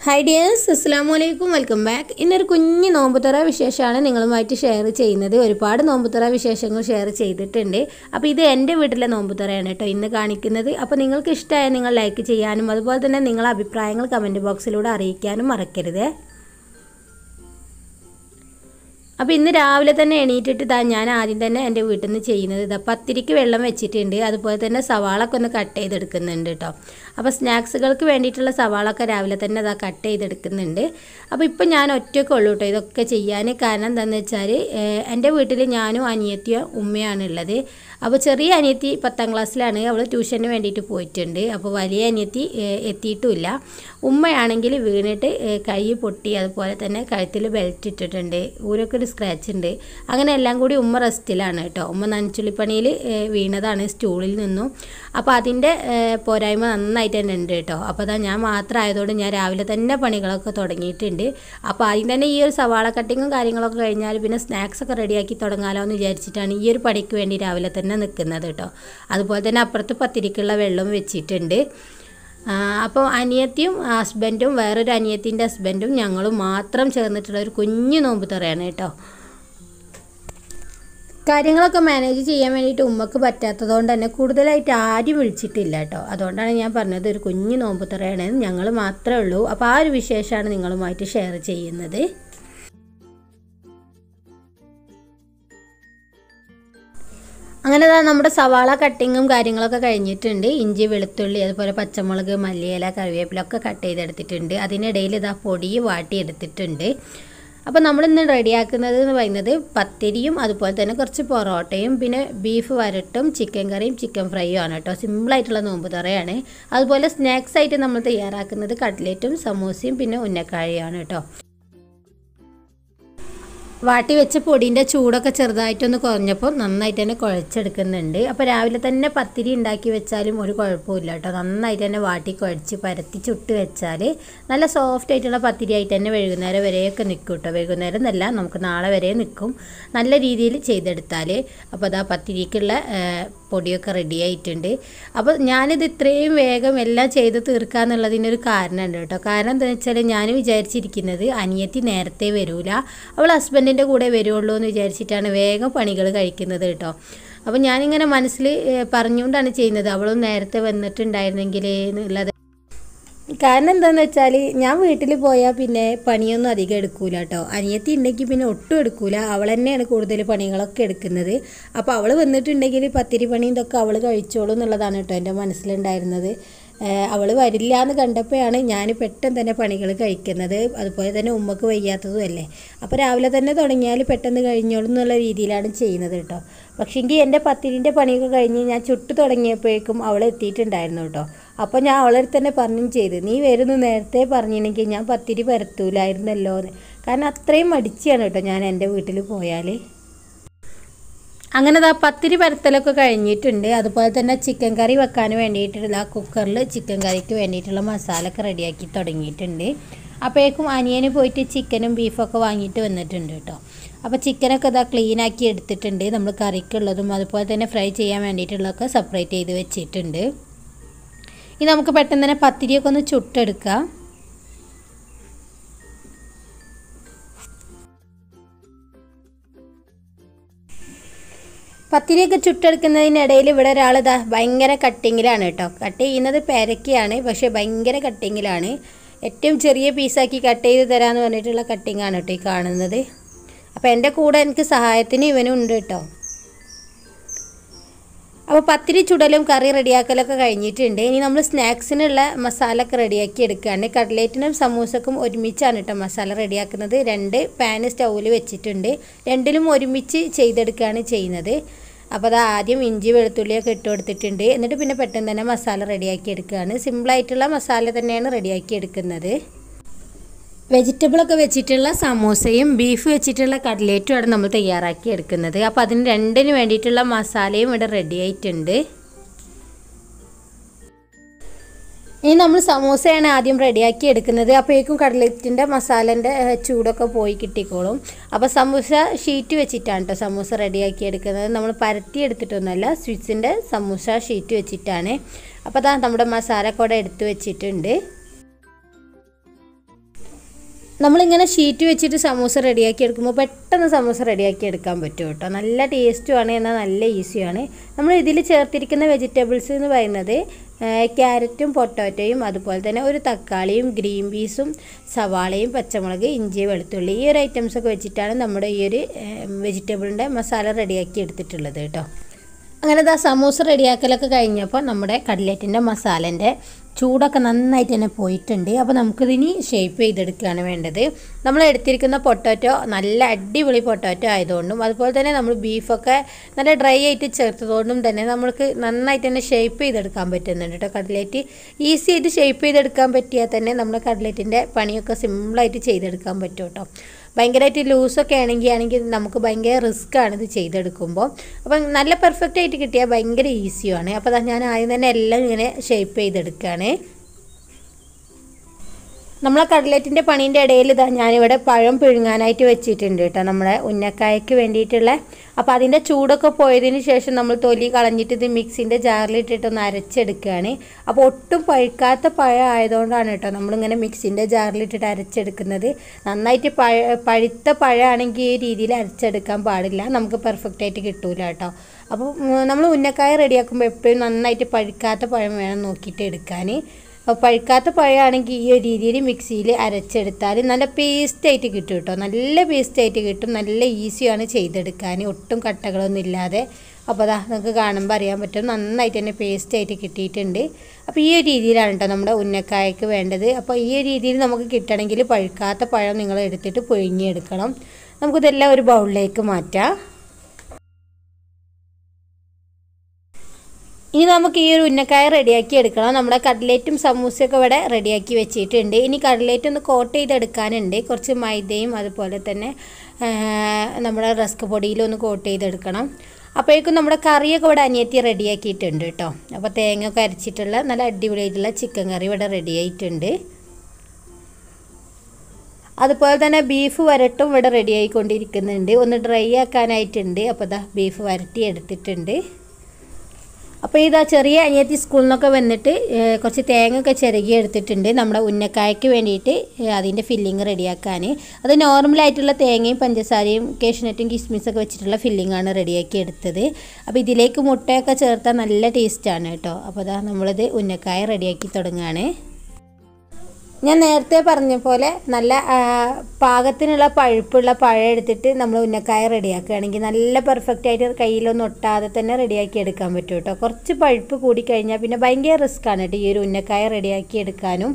hi dears അസ്സാം വലൈക്കും welcome back ഇന്നൊരു കുഞ്ഞ് നോമ്പുതറ വിശേഷമാണ് നിങ്ങളുമായിട്ട് ഷെയർ ചെയ്യുന്നത് ഒരുപാട് നോമ്പുതറ വിശേഷങ്ങൾ ഷെയർ ചെയ്തിട്ടുണ്ട് അപ്പോൾ ഇത് എൻ്റെ വീട്ടിലെ നോമ്പുതറയാണ് കേട്ടോ ഇന്ന് കാണിക്കുന്നത് അപ്പോൾ നിങ്ങൾക്ക് ഇഷ്ടമായ നിങ്ങൾ ലൈക്ക് ചെയ്യാനും അതുപോലെ തന്നെ നിങ്ങളുടെ അഭിപ്രായങ്ങൾ കമൻറ്റ് ബോക്സിലൂടെ അറിയിക്കാനും മറക്കരുത് അപ്പോൾ ഇന്ന് രാവിലെ തന്നെ എണീറ്റിട്ട് ഇതാ ഞാൻ ആദ്യം തന്നെ എൻ്റെ വീട്ടിൽ നിന്ന് ചെയ്യുന്നത് ഇതാ പത്തിരിക്ക് വെള്ളം വെച്ചിട്ടുണ്ട് അതുപോലെ തന്നെ സവാളൊക്കെ ഒന്ന് കട്ട് ചെയ്തെടുക്കുന്നുണ്ട് കേട്ടോ അപ്പോൾ സ്നാക്സുകൾക്ക് വേണ്ടിയിട്ടുള്ള സവാളൊക്കെ രാവിലെ തന്നെ ഇതാ കട്ട് ചെയ്തെടുക്കുന്നുണ്ട് അപ്പോൾ ഇപ്പോൾ ഞാൻ ഒറ്റയ്ക്കുള്ളൂ കേട്ടോ ഇതൊക്കെ ചെയ്യാൻ കാരണം എന്താണെന്ന് വെച്ചാൽ എൻ്റെ വീട്ടിൽ ഞാനും അനിയത്തിയോ ഉമ്മയാണ് ഉള്ളത് അപ്പോൾ ചെറിയ അനിയത്തി പത്താം ക്ലാസ്സിലാണ് അവൾ ട്യൂഷന് വേണ്ടിയിട്ട് പോയിട്ടുണ്ട് അപ്പോൾ വലിയ അനിയത്തി ഏഹ്, എത്തിയിട്ടുമില്ല ഉമ്മയാണെങ്കിൽ വീണിട്ട് ഏഹ്, കൈ പൊട്ടി അതുപോലെ തന്നെ കഴുത്തിൽ ബെൽറ്റ് ഇട്ടിട്ടുണ്ട് ഊരൊക്കെ ഒരു സ്ക്രാച്ച് ഉണ്ട് അങ്ങനെ എല്ലാം കൂടി ഉമ്മ റെസ്റ്റിലാണ് കേട്ടോ ഉമ്മ നനച്ചുള്ളിപ്പണിയിൽ ഏഹ്, വീണതാണ് സ്റ്റൂളിൽ നിന്നും അപ്പോൾ അതിൻ്റെ ഏഹ്, പോരായ്മ നന്നായിട്ട് തന്നെ ഉണ്ട് കേട്ടോ അപ്പോൾ അതാ ഞാൻ മാത്രം ആയതുകൊണ്ട് ഞാൻ രാവിലെ തന്നെ പണികളൊക്കെ തുടങ്ങിയിട്ടുണ്ട് അപ്പോൾ ആദ്യം തന്നെ ഈ ഒരു സവാള കട്ടിങ്ങും കാര്യങ്ങളൊക്കെ കഴിഞ്ഞാൽ പിന്നെ സ്നാക്സ് ഒക്കെ റെഡിയാക്കി തുടങ്ങാലോ എന്ന് വിചാരിച്ചിട്ടാണ് ഈ ഒരു പണിക്ക് വേണ്ടി രാവിലെ തന്നെ നിൽക്കുന്നത് കേട്ടോ അതുപോലെ തന്നെ അപ്പുറത്ത് പത്തിരിക്കുള്ള വെള്ളം വെച്ചിട്ടുണ്ട് ആ, അപ്പോൾ അനിയത്തിയും ഹസ്ബൻഡും വേറൊരു അനിയത്തിൻ്റെ ഹസ്ബൻഡും ഞങ്ങളും മാത്രം ചേർന്നിട്ടുള്ള ഒരു കുഞ്ഞു നോമ്പ് തുറയാണ് കേട്ടോ കാര്യങ്ങളൊക്കെ മാനേജ് ചെയ്യാൻ വേണ്ടിയിട്ട് ഉമ്മക്ക് പറ്റാത്തതുകൊണ്ട് തന്നെ കൂടുതലായിട്ട് ആരും വിളിച്ചിട്ടില്ല കേട്ടോ അതുകൊണ്ടാണ് ഞാൻ പറഞ്ഞത് ഒരു കുഞ്ഞു നോമ്പ് തുറയാണ് ഞങ്ങൾ മാത്രമേ ഉള്ളൂ അപ്പോൾ ആ ഒരു വിശേഷമാണ് നിങ്ങളുമായിട്ട് ഷെയർ ചെയ്യുന്നത് അങ്ങനെ ദാ നമ്മുടെ സവാള കട്ടിങ്ങും കാര്യങ്ങളൊക്കെ കഴിഞ്ഞിട്ടുണ്ട് ഇഞ്ചി വെളുത്തുള്ളി അതുപോലെ പച്ചമുളക് മല്ലിയില കറിവേപ്പില ഒക്കെ കട്ട് ചെയ്തെടുത്തിട്ടുണ്ട് അതിനിടയിൽ ഇതാ പൊടി വാട്ടിയെടുത്തിട്ടുണ്ട് അപ്പോൾ നമ്മളിന്ന് റെഡിയാക്കുന്നത് എന്ന് പറയുന്നത് പത്തിരിയും അതുപോലെ തന്നെ കുറച്ച് പൊറോട്ടയും പിന്നെ ബീഫ് വരട്ടും ചിക്കൻ കറിയും ചിക്കൻ ഫ്രൈയും ആണ് കേട്ടോ സിമ്പിളായിട്ടുള്ള നോമ്പ് തറയാണ് അതുപോലെ സ്നാക്സ് ആയിട്ട് നമ്മൾ തയ്യാറാക്കുന്നത് കട്ട്ലേറ്റും സമൂസയും പിന്നെ ഉന്നക്കാഴിയാണ് കേട്ടോ വാട്ടി വെച്ച പൊടീൻ്റെ ചൂടൊക്കെ ചെറുതായിട്ടൊന്ന് കുറഞ്ഞപ്പോൾ നന്നായിട്ട് തന്നെ കുഴച്ചെടുക്കുന്നുണ്ട് അപ്പോൾ രാവിലെ തന്നെ പത്തിരി ഉണ്ടാക്കി വെച്ചാലും ഒരു കുഴപ്പമില്ല കേട്ടോ നന്നായിട്ട് തന്നെ വാട്ടി കുഴച്ച് പരത്തി ചുട്ട് വെച്ചാൽ നല്ല സോഫ്റ്റ് ആയിട്ടുള്ള പത്തിരി ആയിട്ട് തന്നെ വൈകുന്നേരം വരെയൊക്കെ നിൽക്കും കേട്ടോ വൈകുന്നേരം എന്നല്ല നമുക്ക് നാളെ വരെ നിൽക്കും നല്ല രീതിയിൽ ചെയ്തെടുത്താൽ അപ്പോൾ അതാ പത്തിരിക്കുള്ള ആ, പൊടിയൊക്കെ റെഡി ആയിട്ടുണ്ട് അപ്പോൾ ഞാനിത് ഇത്രയും വേഗം എല്ലാം ചെയ്ത് തീർക്കാന്നുള്ളതിനൊരു കാരണമുണ്ട് കേട്ടോ കാരണം എന്താണെന്ന് വെച്ചാൽ ഞാൻ വിചാരിച്ചിരിക്കുന്നത് അനിയത്തി നേരത്തെ വരൂല അവൾ ഹസ്ബൻഡിൻ്റെ കൂടെ വരുള്ളൂ എന്ന് വിചാരിച്ചിട്ടാണ് വേഗം പണികൾ കഴിക്കുന്നത് കേട്ടോ അപ്പോൾ ഞാനിങ്ങനെ മനസ്സിൽ ഏഹ്, പറഞ്ഞുകൊണ്ടാണ് ചെയ്യുന്നത് അവളും നേരത്തെ വന്നിട്ടുണ്ടായിരുന്നെങ്കിൽ എന്നുള്ളത് കാരണം എന്താണെന്ന് വെച്ചാൽ ഞാൻ വീട്ടിൽ പോയാൽ പിന്നെ പണിയൊന്നും അധികം എടുക്കൂല കേട്ടോ അനിയത്തി ഉണ്ടെങ്കിൽ പിന്നെ ഒട്ടും എടുക്കൂല അവൾ തന്നെയാണ് കൂടുതൽ പണികളൊക്കെ എടുക്കുന്നത് അപ്പോൾ അവൾ വന്നിട്ടുണ്ടെങ്കിൽ പത്തിരി പണി ഇതൊക്കെ അവൾ കഴിച്ചോളൂ എന്നുള്ളതാണ് കേട്ടോ എൻ്റെ മനസ്സിലുണ്ടായിരുന്നത് അവൾ വരില്ല എന്ന് കണ്ടപ്പോഴാണ് ഞാൻ പെട്ടെന്ന് തന്നെ പണികൾ കഴിക്കുന്നത് അതുപോലെ തന്നെ ഉമ്മക്ക് വയ്യാത്തതും അല്ലേ അപ്പോൾ രാവിലെ തന്നെ തുടങ്ങിയാൽ പെട്ടെന്ന് കഴിഞ്ഞോളും എന്നുള്ള രീതിയിലാണ് ചെയ്യുന്നത് കേട്ടോ പക്ഷേങ്കിൽ എൻ്റെ പത്തിരിൻ്റെ പണിയൊക്കെ കഴിഞ്ഞ് ഞാൻ ചുട്ട് തുടങ്ങിയപ്പോഴേക്കും അവൾ എത്തിയിട്ടുണ്ടായിരുന്നു കേട്ടോ അപ്പോൾ ഞാൻ അവളെ അടുത്ത് തന്നെ പറഞ്ഞും ചെയ്ത് നീ വരുന്നു നേരത്തെ പറഞ്ഞിട്ടുണ്ടെങ്കിൽ ഞാൻ പത്തിരി പരത്തൂലായിരുന്നല്ലോ എന്ന് കാരണം അത്രയും മടിച്ചാണ് കേട്ടോ ഞാൻ എൻ്റെ വീട്ടിൽ പോയാൽ അങ്ങനെ ദാ പത്തിരി പരത്തലൊക്കെ കഴിഞ്ഞിട്ടുണ്ട് അതുപോലെ തന്നെ ചിക്കൻ കറി വെക്കാൻ വേണ്ടിയിട്ടുള്ള കുക്കറിൽ ചിക്കൻ കറിക്ക് വേണ്ടിയിട്ടുള്ള മസാല ഒക്കെ റെഡിയാക്കി തുടങ്ങിയിട്ടുണ്ട് അപ്പോഴേക്കും അനിയന് പോയിട്ട് ചിക്കനും ബീഫൊക്കെ വാങ്ങിയിട്ട് വന്നിട്ടുണ്ട് കേട്ടോ അപ്പോൾ ചിക്കനൊക്കെ ഇതാ ക്ലീനാക്കി എടുത്തിട്ടുണ്ട് നമ്മൾ കറിക്കുള്ളതും അതുപോലെ തന്നെ ഫ്രൈ ചെയ്യാൻ വേണ്ടിയിട്ടുള്ളതൊക്കെ സെപ്പറേറ്റ് ചെയ്ത് വെച്ചിട്ടുണ്ട് ഇനി നമുക്ക് പെട്ടെന്ന് തന്നെ പത്തിരിയൊക്കെ ഒന്ന് ചുട്ടെടുക്കാം പത്തിരിയൊക്കെ ചുട്ടെടുക്കുന്നതിനിടയിൽ ഇവിടെ ഒരാൾ ഇതാ ഭയങ്കര കട്ടിങ്ങിലാണ് കേട്ടോ കട്ട് ചെയ്യുന്നത് പേരക്കയാണ് പക്ഷേ ഭയങ്കര കട്ടിങ്ങിലാണ് ഏറ്റവും ചെറിയ പീസാക്കി കട്ട് ചെയ്ത് തരാമെന്ന് പറഞ്ഞിട്ടുള്ള കട്ടിങ്ങാണ് കേട്ടോ ഈ കാണുന്നത് അപ്പോൾ എൻ്റെ കൂടെ എനിക്ക് സഹായത്തിന് ഇവനും ഉണ്ട് കേട്ടോ അപ്പോൾ പത്തിരി ചുടലും കറി റെഡിയാക്കലൊക്കെ കഴിഞ്ഞിട്ടുണ്ട് ഇനി നമ്മൾ സ്നാക്സിനുള്ള മസാല ഒക്കെ റെഡിയാക്കി എടുക്കുകയാണ് കട്ട്ലേറ്റിനും സമൂസക്കും ഒരുമിച്ചാണ് കേട്ടോ മസാല റെഡിയാക്കുന്നത് രണ്ട് പാന് സ്റ്റൗവിൽ വെച്ചിട്ടുണ്ട് രണ്ടിലും ഒരുമിച്ച് ചെയ്തെടുക്കുകയാണ് ചെയ്യുന്നത് അപ്പോൾ അത് ആദ്യം ഇഞ്ചി വെളുത്തുള്ളിയൊക്കെ ഇട്ട് കൊടുത്തിട്ടുണ്ട് എന്നിട്ട് പിന്നെ പെട്ടെന്ന് തന്നെ മസാല റെഡിയാക്കി എടുക്കുകയാണ് സിമ്പിളായിട്ടുള്ള മസാല തന്നെയാണ് റെഡിയാക്കി എടുക്കുന്നത് വെജിറ്റബിളൊക്കെ വെച്ചിട്ടുള്ള സമോസയും ബീഫ് വെച്ചിട്ടുള്ള കട്ട്ലേറ്റുമാണ് നമ്മൾ തയ്യാറാക്കി എടുക്കുന്നത് അപ്പോൾ അതിന് രണ്ടിന് വേണ്ടിയിട്ടുള്ള മസാലയും ഇവിടെ റെഡി ആയിട്ടുണ്ട് ഇനി നമ്മൾ സമോസയാണ് ആദ്യം റെഡിയാക്കി എടുക്കുന്നത് അപ്പോഴേക്കും കടലറ്റിൻ്റെ മസാലേൻ്റെ ചൂടൊക്കെ പോയി കിട്ടിക്കോളും അപ്പോൾ സമൂസ ഷീറ്റ് വെച്ചിട്ടാണ് കേട്ടോ സമൂസ റെഡിയാക്കി എടുക്കുന്നത് നമ്മൾ പരത്തി എടുത്തിട്ടൊന്നുമല്ല സ്വിറ്റ്സിൻ്റെ സമൂസ ഷീറ്റ് വെച്ചിട്ടാണ് അപ്പോൾ അതാ നമ്മുടെ മസാല കൂടെ എടുത്ത് വെച്ചിട്ടുണ്ട് നമ്മളിങ്ങനെ ഷീറ്റ് വെച്ചിട്ട് സമൂസ റെഡിയാക്കി എടുക്കുമ്പോൾ പെട്ടെന്ന് സമൂസ റെഡിയാക്കി എടുക്കാൻ പറ്റും കേട്ടോ നല്ല ടേസ്റ്റുമാണ് എന്നാൽ നല്ല ഈസിയാണ് നമ്മൾ ഇതിൽ ചേർത്തിരിക്കുന്ന വെജിറ്റബിൾസ് എന്ന് പറയുന്നത് ക്യാരറ്റും പൊട്ടാറ്റോയും അതുപോലെ തന്നെ ഒരു തക്കാളിയും ഗ്രീൻ പീസും സവാളയും പച്ചമുളക് ഇഞ്ചി വെളുത്തുള്ളി ഈ ഒരു ഐറ്റംസ് ഒക്കെ വെച്ചിട്ടാണ് നമ്മുടെ ഈ ഒരു വെജിറ്റബിളിൻ്റെ മസാല റെഡിയാക്കി എടുത്തിട്ടുള്ളത് കേട്ടോ അങ്ങനെ ദാ സമൂസ റെഡിയാക്കലൊക്കെ കഴിഞ്ഞപ്പോൾ നമ്മുടെ കട്ലറ്റിൻ്റെ മസാലേൻ്റെ ചൂടൊക്കെ നന്നായിട്ട് തന്നെ പോയിട്ടുണ്ട് അപ്പോൾ നമുക്കിതിനി ഷേപ്പ് ചെയ്തെടുക്കുകയാണ് വേണ്ടത് നമ്മൾ എടുത്തിരിക്കുന്ന പൊട്ടാറ്റോ നല്ല അടിപൊളി പൊട്ടാറ്റോ ആയതുകൊണ്ടും അതുപോലെ തന്നെ നമ്മൾ ബീഫൊക്കെ നല്ല ഡ്രൈ ആയിട്ട് ചേർത്തതുകൊണ്ടും തന്നെ നമ്മൾക്ക് നന്നായിട്ട് തന്നെ ഷേപ്പ് ചെയ്തെടുക്കാൻ പറ്റുന്നുണ്ട് കേട്ടോ കട്ലറ്റ് ഈസി ആയിട്ട് ഷേപ്പ് ചെയ്തെടുക്കാൻ പറ്റിയാൽ തന്നെ നമ്മുടെ കട്ലറ്റിൻ്റെ പണിയൊക്കെ സിമ്പിളായിട്ട് ചെയ്തെടുക്കാൻ പറ്റും കേട്ടോ ഭയങ്കരമായിട്ട് ലൂസൊക്കെ ആണെങ്കിൽ ആണെങ്കിൽ നമുക്ക് ഭയങ്കര റിസ്ക് ആണ് ഇത് ചെയ്തെടുക്കുമ്പോൾ അപ്പം നല്ല പെർഫെക്റ്റ് ആയിട്ട് കിട്ടിയാൽ ഭയങ്കര ഈസിയാണ് അപ്പോൾ ദാ ഞാൻ ആദ്യം തന്നെ എല്ലാം ഇങ്ങനെ ഷേപ്പ് ചെയ്തെടുക്കുകയാണ് നമ്മളെ കട്ലറ്റിൻ്റെ പണീൻ്റെ ഇടയിൽ ഇതാ ഞാനിവിടെ പഴം പിഴുങ്ങാനായിട്ട് വെച്ചിട്ടുണ്ട് കേട്ടോ നമ്മുടെ ഉന്നക്കായക്ക് വേണ്ടിയിട്ടുള്ള അപ്പോൾ അതിൻ്റെ ചൂടൊക്കെ പോയതിന് ശേഷം നമ്മൾ തൊലി കളഞ്ഞിട്ട് ഇത് മിക്സിൻ്റെ ജാറിലിട്ടിട്ടൊന്ന് അരച്ചെടുക്കുകയാണ് അപ്പോൾ ഒട്ടും പഴുക്കാത്ത പഴം ആയതുകൊണ്ടാണ് കേട്ടോ നമ്മളിങ്ങനെ മിക്സിൻ്റെ ജാറിലിട്ടിട്ട് അരച്ചെടുക്കുന്നത് നന്നായിട്ട് പഴ പഴുത്ത പഴമാണെങ്കിൽ ഈ രീതിയിൽ അരച്ചെടുക്കാൻ പാടില്ല നമുക്ക് പെർഫെക്റ്റ് ആയിട്ട് കിട്ടൂല കേട്ടോ അപ്പോൾ നമ്മൾ ഉന്നക്കായ റെഡിയാക്കുമ്പോൾ എപ്പോഴും നന്നായിട്ട് പഴുക്കാത്ത പഴം വേണം നോക്കിയിട്ട് എടുക്കാൻ അപ്പോൾ പഴുക്കാത്ത പഴമാണെങ്കിൽ ഈ ഒരു രീതിയിൽ മിക്സിയിൽ അരച്ചെടുത്താൽ നല്ല പേസ്റ്റായിട്ട് കിട്ടും കേട്ടോ നല്ല പേസ്റ്റായിട്ട് കിട്ടും നല്ല ഈസിയാണ് ചെയ്തെടുക്കാൻ ഒട്ടും കട്ടകളൊന്നും ഇല്ലാതെ അപ്പോൾ അതാ നിങ്ങൾക്ക് കാണുമ്പോൾ അറിയാൻ പറ്റും നന്നായിട്ട് തന്നെ പേസ്റ്റായിട്ട് കിട്ടിയിട്ടുണ്ട് അപ്പോൾ ഈ ഒരു രീതിയിലാണ് കേട്ടോ നമ്മുടെ ഉന്നക്കായക്ക് വേണ്ടത് അപ്പോൾ ഈ ഒരു രീതിയിൽ നമുക്ക് കിട്ടണമെങ്കിൽ പഴുക്കാത്ത പഴം നിങ്ങൾ എടുത്തിട്ട് പുഴുങ്ങിയെടുക്കണം നമുക്കിതെല്ലാം ഒരു ബൗളിലേക്ക് മാറ്റാം ഇനി നമുക്ക് ഈ ഒരു ഉന്നക്കായ റെഡിയാക്കി എടുക്കണം നമ്മുടെ കട്ലേറ്റും സമൂസയൊക്കെ ഇവിടെ റെഡിയാക്കി വെച്ചിട്ടുണ്ട് ഇനി കട്ലേറ്റ് ഒന്ന് കോട്ട് ചെയ്തെടുക്കാനുണ്ട് കുറച്ച് മൈദയും അതുപോലെ തന്നെ നമ്മുടെ റസ്ക് പൊടിയിലൊന്ന് കോട്ട് ചെയ്തെടുക്കണം അപ്പോഴേക്കും നമ്മുടെ കറിയൊക്കെ ഇവിടെ അനിയത്തി റെഡിയാക്കിയിട്ടുണ്ട് കേട്ടോ അപ്പോൾ തേങ്ങ ഒക്കെ അരച്ചിട്ടുള്ള നല്ല അടിപൊളിയായിട്ടുള്ള ചിക്കൻ കറി ഇവിടെ റെഡി ആയിട്ടുണ്ട് അതുപോലെ തന്നെ ബീഫ് വരട്ടും ഇവിടെ റെഡി ആയിക്കൊണ്ടിരിക്കുന്നുണ്ട് ഒന്ന് ഡ്രൈ ആക്കാനായിട്ടുണ്ട് അപ്പോൾ ഇതാ ബീഫ് വരട്ടി എടുത്തിട്ടുണ്ട് അപ്പോൾ ഇതാ ചെറിയ അനിയത്തി സ്കൂളിൽ നിന്നൊക്കെ വന്നിട്ട് കുറച്ച് തേങ്ങ ഒക്കെ ചിരകി എടുത്തിട്ടുണ്ട് നമ്മുടെ ഉന്നക്കായക്ക് വേണ്ടിയിട്ട് അതിൻ്റെ ഫില്ലിങ് റെഡിയാക്കാൻ അത് നോർമലായിട്ടുള്ള തേങ്ങയും പഞ്ചസാരയും കേഷ്നട്ടും കിസ്മിസൊക്കെ വെച്ചിട്ടുള്ള ഫില്ലിങ്ങാണ് റെഡിയാക്കി എടുത്തത് അപ്പോൾ ഇതിലേക്ക് മുട്ടയൊക്കെ ചേർത്താൽ നല്ല ടേസ്റ്റാണ് കേട്ടോ അപ്പോൾ അതാ നമ്മളിത് ഉന്നക്കായ റെഡിയാക്കി തുടങ്ങുകയാണ് ഞാൻ നേരത്തെ പറഞ്ഞ പോലെ നല്ല പാകത്തിനുള്ള പഴുപ്പുള്ള പഴം എടുത്തിട്ട് നമ്മൾ ഉന്നക്കായ റെഡിയാക്കുകയാണെങ്കിൽ നല്ല പെർഫെക്റ്റ് ആയിട്ട് കയ്യിലൊന്നും ഒട്ടാതെ തന്നെ റെഡിയാക്കി എടുക്കാൻ പറ്റും കേട്ടോ കുറച്ച് പഴുപ്പ് കൂടിക്കഴിഞ്ഞാൽ പിന്നെ ഭയങ്കര റിസ്ക് ആണ് കേട്ടോ ഈ ഒരു ഉന്നക്കായ റെഡിയാക്കി എടുക്കാനും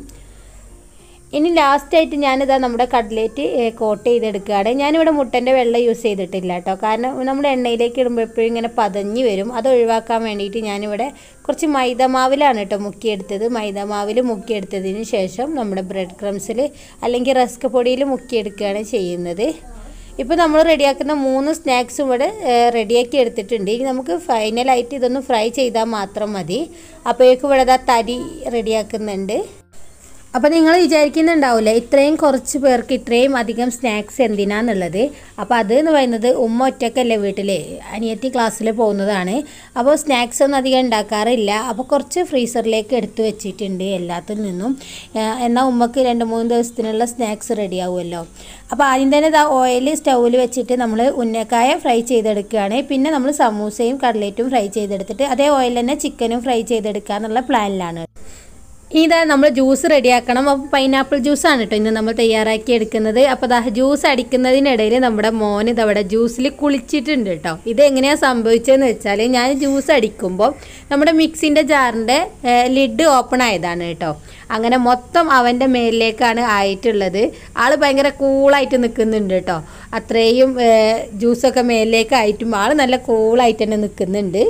ഇനി ലാസ്റ്റായിട്ട് ഞാനിതാ നമ്മുടെ കട്ലേറ്റ് കോട്ട് ചെയ്തെടുക്കുകയാണ് ഞാനിവിടെ മുട്ടൻ്റെ വെള്ളം യൂസ് ചെയ്തിട്ടില്ല കേട്ടോ കാരണം നമ്മൾ എണ്ണയിലേക്ക് ഇടുമ്പോൾ എപ്പോഴും ഇങ്ങനെ പതഞ്ഞ് വരും അത് ഒഴിവാക്കാൻ വേണ്ടിയിട്ട് ഞാനിവിടെ കുറച്ച് മൈദമാവിലാണ് കേട്ടോ മുക്കിയെടുത്തത് മൈദമാവിൽ മുക്കിയെടുത്തതിന് ശേഷം നമ്മുടെ ബ്രെഡ് ക്രംസിൽ അല്ലെങ്കിൽ റസ്ക് പൊടിയിൽ മുക്കിയെടുക്കുകയാണ് ചെയ്യുന്നത് ഇപ്പോൾ നമ്മൾ റെഡിയാക്കുന്ന മൂന്ന് സ്നാക്സും ഇവിടെ റെഡിയാക്കി എടുത്തിട്ടുണ്ട് ഇനി നമുക്ക് ഫൈനലായിട്ട് ഇതൊന്ന് ഫ്രൈ ചെയ്താൽ മാത്രം മതി അപ്പോഴേക്കും ഇവിടെ അതാ തരി റെഡിയാക്കുന്നുണ്ട് അപ്പോൾ നിങ്ങൾ വിചാരിക്കുന്നുണ്ടാവില്ലേ ഇത്രയും കുറച്ച് പേർക്ക് ഇത്രയും അധികം സ്നാക്സ് എന്തിനാന്നുള്ളത് അപ്പോൾ അത് എന്ന് പറയുന്നത് ഉമ്മ ഒറ്റക്കല്ലേ വീട്ടിൽ അനിയത്തി ക്ലാസ്സിൽ പോകുന്നതാണ് അപ്പോൾ സ്നാക്സ് ഒന്നും അധികം ഉണ്ടാക്കാറില്ല അപ്പോൾ കുറച്ച് ഫ്രീസറിലേക്ക് എടുത്തു വെച്ചിട്ടുണ്ട് എല്ലാത്തിൽ നിന്നും എന്നാൽ ഉമ്മക്ക് രണ്ട് മൂന്ന് ദിവസത്തിനുള്ള സ്നാക്സ് റെഡി ആവുമല്ലോ അപ്പോൾ ആദ്യം തന്നെ ഇതാ ഓയിൽ സ്റ്റൗവിൽ വെച്ചിട്ട് നമ്മൾ ഉന്നക്കായ ഫ്രൈ ചെയ്തെടുക്കുകയാണ് പിന്നെ നമ്മൾ സമൂസയും കട്ലേറ്റും ഫ്രൈ ചെയ്തെടുത്തിട്ട് അതേ ഓയിൽ തന്നെ ചിക്കനും ഫ്രൈ ചെയ്തെടുക്കുക എന്നുള്ള പ്ലാനിലാണ് ഇതാ നമ്മൾ ജ്യൂസ് റെഡിയാക്കണം അപ്പോൾ പൈനാപ്പിൾ ജ്യൂസാണ് കേട്ടോ ഇന്ന് നമ്മൾ തയ്യാറാക്കി എടുക്കുന്നത് അപ്പോൾ ദാ ജ്യൂസ് അടിക്കുന്നതിനിടയിൽ നമ്മുടെ മോൻ ഇതവിടെ ജ്യൂസിൽ കുളിച്ചിട്ടുണ്ട് കേട്ടോ ഇത് എങ്ങനെയാണ് സംഭവിച്ചതെന്ന് വെച്ചാൽ ഞാൻ ജ്യൂസ് അടിക്കുമ്പോൾ നമ്മുടെ മിക്സിൻ്റെ ജാറിൻ്റെ ലിഡ് ഓപ്പൺ ആയതാണ് കേട്ടോ അങ്ങനെ മൊത്തം അവൻ്റെ മേലിലേക്കാണ് ആയിട്ടുള്ളത് ആൾ ഭയങ്കര കൂളായിട്ട് നിൽക്കുന്നുണ്ട് കേട്ടോ അത്രയും ജ്യൂസൊക്കെ മേലിലേക്ക് ആയിട്ടും ആൾ നല്ല കൂളായിട്ട് തന്നെ നിൽക്കുന്നുണ്ട്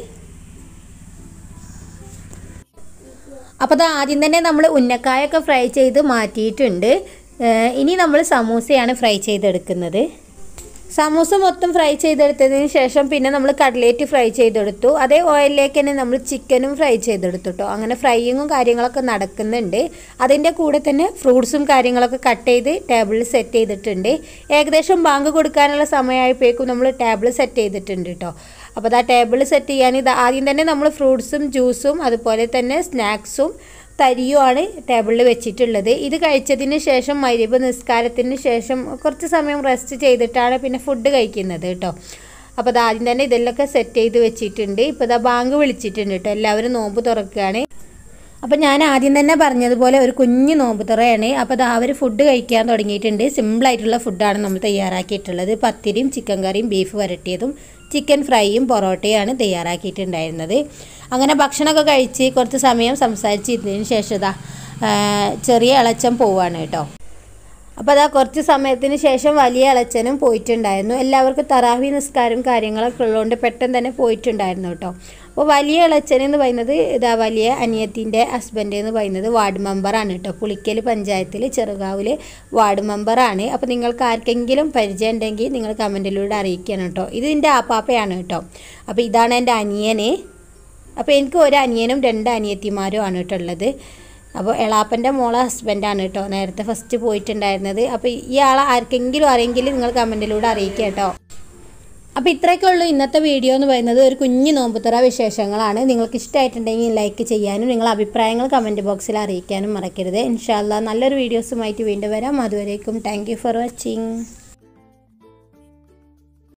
അപ്പോൾ അത് ആദ്യം തന്നെ നമ്മൾ ഉന്നക്കായൊക്കെ ഫ്രൈ ചെയ്ത് മാറ്റിയിട്ടുണ്ട് ഇനി നമ്മൾ സമൂസയാണ് ഫ്രൈ ചെയ്തെടുക്കുന്നത് സമൂസ മൊത്തം ഫ്രൈ ചെയ്തെടുത്തതിന് ശേഷം പിന്നെ നമ്മൾ കട്ലേറ്റ് ഫ്രൈ ചെയ്തെടുത്തു അതേ ഓയിലിലേക്ക് തന്നെ നമ്മൾ ചിക്കനും ഫ്രൈ ചെയ്തെടുത്തു കേട്ടോ അങ്ങനെ ഫ്രൈയിങ്ങും കാര്യങ്ങളൊക്കെ നടക്കുന്നുണ്ട് അതിൻ്റെ കൂടെ തന്നെ ഫ്രൂട്ട്സും കാര്യങ്ങളൊക്കെ കട്ട് ചെയ്ത് ടേബിളിൽ സെറ്റ് ചെയ്തിട്ടുണ്ട് ഏകദേശം ബാങ്ക് കൊടുക്കാനുള്ള സമയമായപ്പോഴേക്കും നമ്മൾ ടേബിൾ സെറ്റ് ചെയ്തിട്ടുണ്ട് കേട്ടോ അപ്പോൾ ആ ടേബിൾ സെറ്റ് ചെയ്യാൻ ഇത് ആദ്യം തന്നെ നമ്മൾ ഫ്രൂട്ട്സും ജ്യൂസും അതുപോലെ തന്നെ സ്നാക്സും തരിയുമാണ് ടേബിളിൽ വെച്ചിട്ടുള്ളത് ഇത് കഴിച്ചതിന് ശേഷം മരിബ് നിസ്കാരത്തിന് ശേഷം കുറച്ച് സമയം റെസ്റ്റ് ചെയ്തിട്ടാണ് പിന്നെ ഫുഡ് കഴിക്കുന്നത് കേട്ടോ അപ്പോൾ അത് ആദ്യം തന്നെ ഇതെല്ലൊക്കെ സെറ്റ് ചെയ്ത് വെച്ചിട്ടുണ്ട് ഇപ്പോൾ ഇതാ ബാങ്ക് വിളിച്ചിട്ടുണ്ട് കേട്ടോ എല്ലാവരും നോമ്പ് തുറക്കുകയാണ് അപ്പോൾ ഞാൻ ആദ്യം തന്നെ പറഞ്ഞതുപോലെ ഒരു കുഞ്ഞു നോമ്പ് തുറയാണ് അപ്പോൾ അത് അവർ ഫുഡ് കഴിക്കാൻ തുടങ്ങിയിട്ടുണ്ട് സിമ്പിളായിട്ടുള്ള ഫുഡാണ് നമ്മൾ തയ്യാറാക്കിയിട്ടുള്ളത് പത്തിരിയും ചിക്കൻ കറിയും ബീഫ് വരട്ടിയതും ചിക്കൻ ഫ്രൈയും പൊറോട്ടയാണ് തയ്യാറാക്കിയിട്ടുണ്ടായിരുന്നത് അങ്ങനെ ഭക്ഷണമൊക്കെ കഴിച്ച് കുറച്ച് സമയം സംസാരിച്ചിരുന്നതിന് ശേഷം ഇതാ ആ, ചെറിയ ഇളച്ചം പോവാണ് കേട്ടോ അപ്പോൾ അതാ കുറച്ച് സമയത്തിന് ശേഷം വലിയ ഇളച്ചനും പോയിട്ടുണ്ടായിരുന്നു എല്ലാവർക്കും തറാവി നിസ്കാരം കാര്യങ്ങളൊക്കെ ഉള്ളതുകൊണ്ട് പെട്ടെന്ന് തന്നെ പോയിട്ടുണ്ടായിരുന്നു കേട്ടോ അപ്പോൾ വലിയ ഇളച്ചൻ എന്ന് പറയുന്നത് ഇതാ വലിയ അനിയത്തിൻ്റെ ഹസ്ബൻഡ് എന്ന് പറയുന്നത് വാർഡ് മെമ്പറാണ് കേട്ടോ പുളിക്കൽ പഞ്ചായത്തിൽ ചെറുകാവിൽ വാർഡ് മെമ്പറാണ് അപ്പോൾ നിങ്ങൾക്ക് ആർക്കെങ്കിലും പരിചയം ഉണ്ടെങ്കിൽ നിങ്ങൾ കമൻറ്റിലൂടെ അറിയിക്കണം കേട്ടോ ഇത് എൻ്റെ ആപ്പാപ്പയാണ് കേട്ടോ അപ്പോൾ ഇതാണ് എൻ്റെ അനിയന് അപ്പോൾ എനിക്ക് ഒരു അനിയനും രണ്ട് അനിയത്തിമാരും ആണ് കേട്ടോ ഉള്ളത് അപ്പോൾ എളാപ്പൻ്റെ മോളെ ഹസ്ബൻഡാണ് കേട്ടോ നേരത്തെ ഫസ്റ്റ് പോയിട്ടുണ്ടായിരുന്നത് അപ്പോൾ ഇയാളെ ആർക്കെങ്കിലും അറിയെങ്കിൽ നിങ്ങൾ കമൻറ്റിലൂടെ അറിയിക്കുക കേട്ടോ അപ്പോൾ ഇത്രയൊക്കെ ഉള്ളൂ ഇന്നത്തെ വീഡിയോ എന്ന് പറയുന്നത് ഒരു കുഞ്ഞു നോമ്പുത്തറ വിശേഷങ്ങളാണ് നിങ്ങൾക്ക് ഇഷ്ടമായിട്ടുണ്ടെങ്കിൽ ലൈക്ക് ചെയ്യാനും നിങ്ങളുടെ അഭിപ്രായങ്ങൾ കമൻറ്റ് ബോക്സിൽ അറിയിക്കാനും മറക്കരുത് ഇൻഷാല്ല നല്ലൊരു വീഡിയോസുമായിട്ട് വീണ്ടും വരാം അതുവരേക്കും താങ്ക് യു ഫോർ വാച്ചിങ്